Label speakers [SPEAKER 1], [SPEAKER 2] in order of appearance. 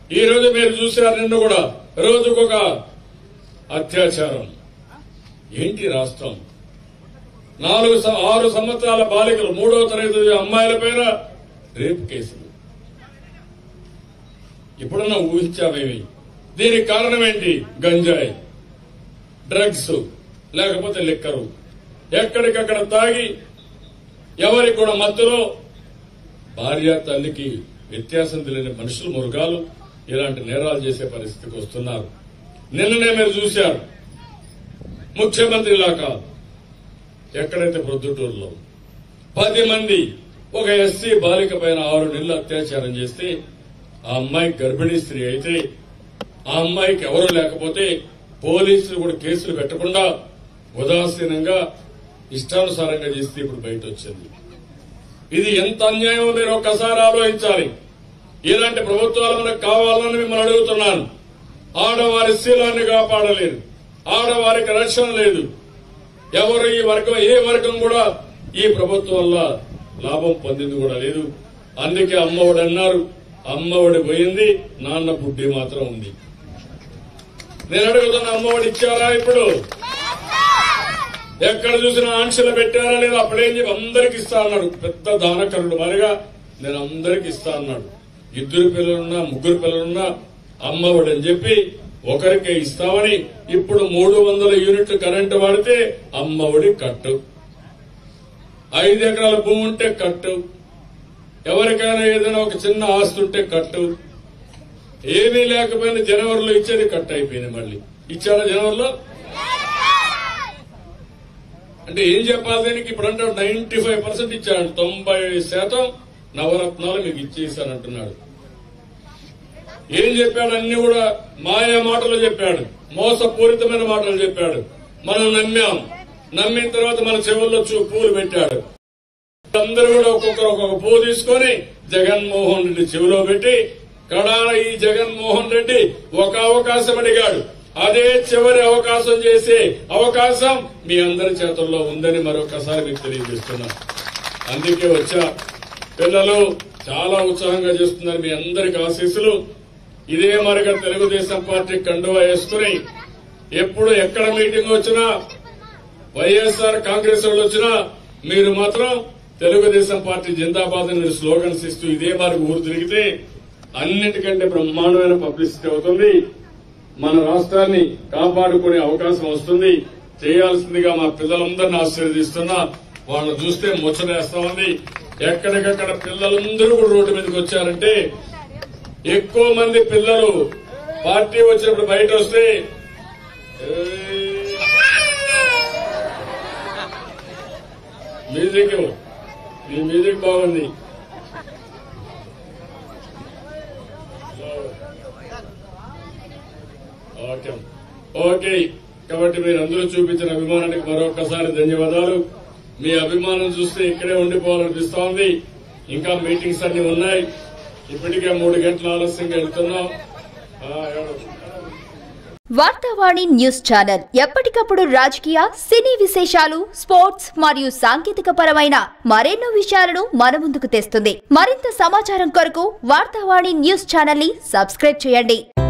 [SPEAKER 1] ఈ రోజు మీరు చూశారు నిన్ను కూడా రోజుకొక అత్యాచారం ఏంటి రాష్ట్రం నాలుగు స- ఆరు సంవత్సరాల బాలికలు మూడవ తరగతి చదివే అమ్మాయిల పైన రేపు కేసులు ఇప్పుడన్నా ఊహించామేమి దీనికి కారణం ఏంటి గంజాయి డ్రగ్స్ లేకపోతే లిక్కరు ఎక్కడికక్కడ తాగి ఎవరికి కూడా మధ్యలో భార్య తల్లికి వ్యత్యాసం తెలియని మనుషులు మృగాలు ఇలాంటి నేరాలు చేసే పరిస్థితికి వస్తున్నారు నిన్ననే మీరు చూశారు ముఖ్యమంత్రిలా కాదు ఎక్కడైతే ప్రొద్దుటూరులో పది మంది ఒక ఎస్సీ బాలిక పైన ఆరు నెలలు అత్యాచారం చేస్తే ఆ అమ్మాయి గర్భిణీ స్త్రీ అయితే ఆ అమ్మాయికి ఎవరు లేకపోతే పోలీసులు కూడా కేసులు పెట్టకుండా ఉదాసీనంగా ఇష్టానుసారంగా చేస్తే ఇప్పుడు బయట వచ్చింది ఇది ఎంత అన్యాయమో మీరు ఒక్కసారి ఆలోచించాలి ఇలాంటి ప్రభుత్వాలు మనకు కావాలని మిమ్మల్ని అడుగుతున్నాను ఆడవారి శీలాన్ని కాపాడలేదు ఆడవారికి రక్షణ లేదు ఎవరు ఈ వర్గం ఏ వర్గం కూడా ఈ ప్రభుత్వం వల్ల లాభం పొందింది కూడా లేదు అందుకే అమ్మఒడి అన్నారు అమ్మఒడి పోయింది నాన్న బుడ్డి మాత్రం ఉంది నేను అడుగుతున్న అమ్మఒడి ఇచ్చారా ఇప్పుడు ఎక్కడ చూసినా ఆంక్షలు పెట్టారా లేదా అప్పుడేం చెప్పి అందరికి ఇస్తా అన్నాడు పెద్ద దానకరుడు మరిగా నేను అందరికి ఇస్తా అన్నాడు ఇద్దరు పిల్లలున్నా ముగ్గురు పిల్లలున్నా అమ్మఒడి అని చెప్పి ఒకరికే ఇస్తామని ఇప్పుడు మూడు వందల యూనిట్లు కరెంటు వాడితే అమ్మఒడి కట్టు ఐదు ఎకరాల భూమి ఉంటే కట్టు ఎవరికైనా ఏదైనా ఒక చిన్న ఆస్తి ఉంటే కట్టు ఏమీ లేకపోయినా జనవరిలో ఇచ్చేది కట్ అయిపోయింది మళ్ళీ ఇచ్చారా జనవరిలో అంటే ఏం చెప్పాలి దీనికి ఇప్పుడు అంటే నైన్టీ ఫైవ్ పర్సెంట్ ఇచ్చాడు తొంభై శాతం నవరత్నాలు మీకు ఇచ్చేసానంటున్నాడు ఏం చెప్పాడు అన్ని కూడా మాయా మాటలు చెప్పాడు మోసపూరితమైన మాటలు చెప్పాడు మనం నమ్మాం నమ్మిన తర్వాత మన చెవుల్లో చూ పూలు పెట్టాడు అందరూ కూడా ఒక్కొక్కరు ఒక్కొక్క పువ్వు తీసుకొని జగన్మోహన్ రెడ్డి చెవిలో పెట్టి కడాల ఈ జగన్మోహన్ రెడ్డి ఒక అవకాశం అడిగాడు అదే చివరి అవకాశం చేసే అవకాశం మీ అందరి చేతుల్లో ఉందని మరొకసారి మీకు తెలియజేస్తున్నా అందుకే వచ్చా పిల్లలు చాలా ఉత్సాహంగా చేస్తున్నారు మీ అందరికి ఆశీస్సులు ఇదే మరిగా తెలుగుదేశం పార్టీ కండువా వేసుకుని ఎప్పుడు ఎక్కడ మీటింగ్ వచ్చినా వైఎస్ఆర్ కాంగ్రెస్ వాళ్ళు వచ్చినా మీరు మాత్రం తెలుగుదేశం పార్టీ జిందాబాద్ అని మీరు స్లోగన్స్ ఇస్తూ ఇదే మరి ఊరు తిరిగితే అన్నిటికంటే బ్రహ్మాండమైన పబ్లిసిటీ అవుతుంది మన రాష్ట్రాన్ని కాపాడుకునే అవకాశం వస్తుంది చేయాల్సిందిగా మా పిల్లలందరినీ ఆశీర్వదిస్తున్నా వాళ్ళని చూస్తే ముచ్చటేస్తా ఉంది ఎక్కడికక్కడ పిల్లలందరూ కూడా రోడ్డు మీదకి వచ్చారంటే ఎక్కువ మంది పిల్లలు పార్టీ వచ్చినప్పుడు బయట వస్తే "ఏయ్, మ్యూజిక్ మీ మ్యూజిక్ బాగుంది ఓకే ఓకే కాబట్టి మీరు అందరూ చూపించిన అభిమానానికి మరొకసారి ధన్యవాదాలు మీ అభిమానం చూస్తే ఇక్కడే ఉండిపోవాలనిపిస్తా ఉంది ఇంకా మీటింగ్స్ అన్ని ఉన్నాయి ఇప్పటికే మూడు గంటల ఆలస్యంగా వెళ్తున్నాం ఆ, ఎవరు?
[SPEAKER 2] వార్తావాణి న్యూస్ ఛానల్ ఎప్పటికప్పుడు రాజకీయ సినీ విశేషాలు స్పోర్ట్స్ మరియు సాంకేతిక పరమైన మరెన్నో విషయాలను మన ముందుకు తెస్తుంది మరింత సమాచారం కొరకు వార్తావాణి న్యూస్ ఛానల్ ని సబ్స్క్రైబ్ చేయండి